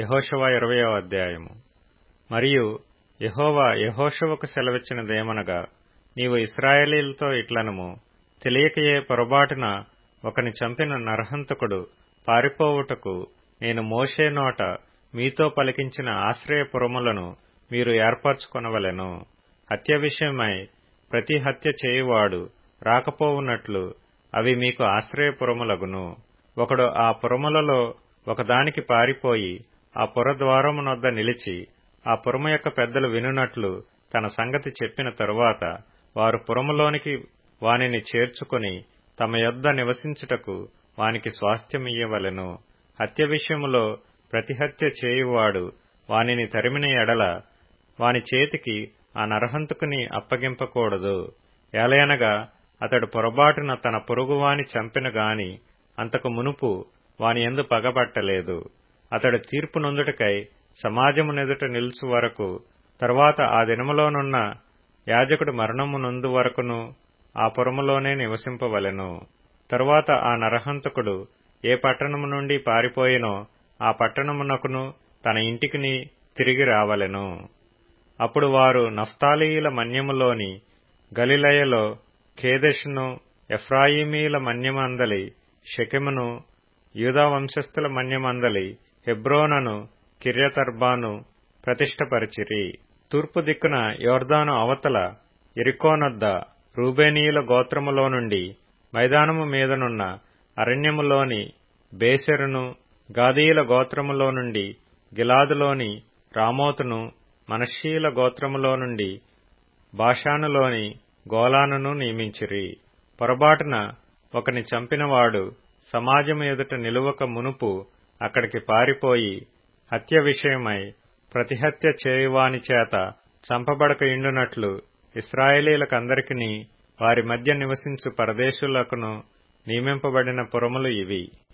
యహోషువ ఇరవయో అధ్యాయము మరియు యహోవా యహోషువకు సెలవిచ్చినదేమనగా నీవు ఇస్రాయేలీలతో ఇట్లనము తెలియకయే పొరబాటున ఒకని చంపిన నరహంతకుడు పారిపోవుటకు నేను మోషే నోట మీతో పలికించిన ఆశ్రయపురములను మీరు ఏర్పరచుకొనవలెను హత్య విషయమై ప్రతి హత్య చేయువాడు రాకపోవునట్లు అవి మీకు ఆశ్రయపురములగును ఒకడు ఆ పురములలో ఒకదానికి పారిపోయి ఆ పురద్వారమునొద్ద నిలిచి ఆ పురము యొక్క పెద్దలు వినునట్లు తన సంగతి చెప్పిన తరువాత వారు పురములోనికి వానిని చేర్చుకొని తమ యొద్ద నివసించుటకు వానికి స్వాస్థ్యమియ్యవలెను హత్య విషయములో ప్రతిహత్య చేయువాడు వానిని తరిమిన ఎడల వాని చేతికి ఆ నరహంతకుని అప్పగింపకూడదు ఏలయనగా అతడు పొరబాటున తన పొరుగువాని చంపిన గాని అంతకు మునుపు వాని ఎందు పగబట్టలేదు అతడు తీర్పు నొందుటకై సమాజమునెదుట నిలుచు వరకు తరువాత ఆ దినములోనున్న యాజకుడు మరణము నొందు వరకును ఆ పురములోనే నివసింపవలెను తరువాత ఆ నరహంతకుడు ఏ పట్టణము నుండి పారిపోయినో ఆ పట్టణమునకును తన ఇంటికిని తిరిగి రావలెను అప్పుడు వారు నఫ్తాలీయుల మన్యములోని గలిలయలో ఖేదెషును ఎఫ్రాయిమీల మన్యమందలి షెకెమును యూదా వంశస్థుల మన్యమందలి హెబ్రోనను కిర్యతర్బాను ప్రతిష్టపరిచిరి తూర్పు దిక్కున యోర్దాను అవతల ఎరికోనొద్ద రూబేనీయుల గోత్రములో నుండి మైదానము మీదనున్న అరణ్యములోని బేసెరును గాదీయుల గోత్రములో నుండి గిలాదులోని రామోతును మనషీల గోత్రములో నుండి బాషానులోని గోలానును నియమించిరి పొరబాటున ఒకని చంపినవాడు సమాజము ఎదుట నిలువక మునుపు అక్కడికి పారిపోయి హత్య విషయమై ప్రతిహత్య చేయువాని చేత చంపబడక ఇండునట్లు ఇస్రాయేలీలకందరికిని వారి మధ్య నివసించు పరదేశులకును నియమింపబడిన పురములు ఇవి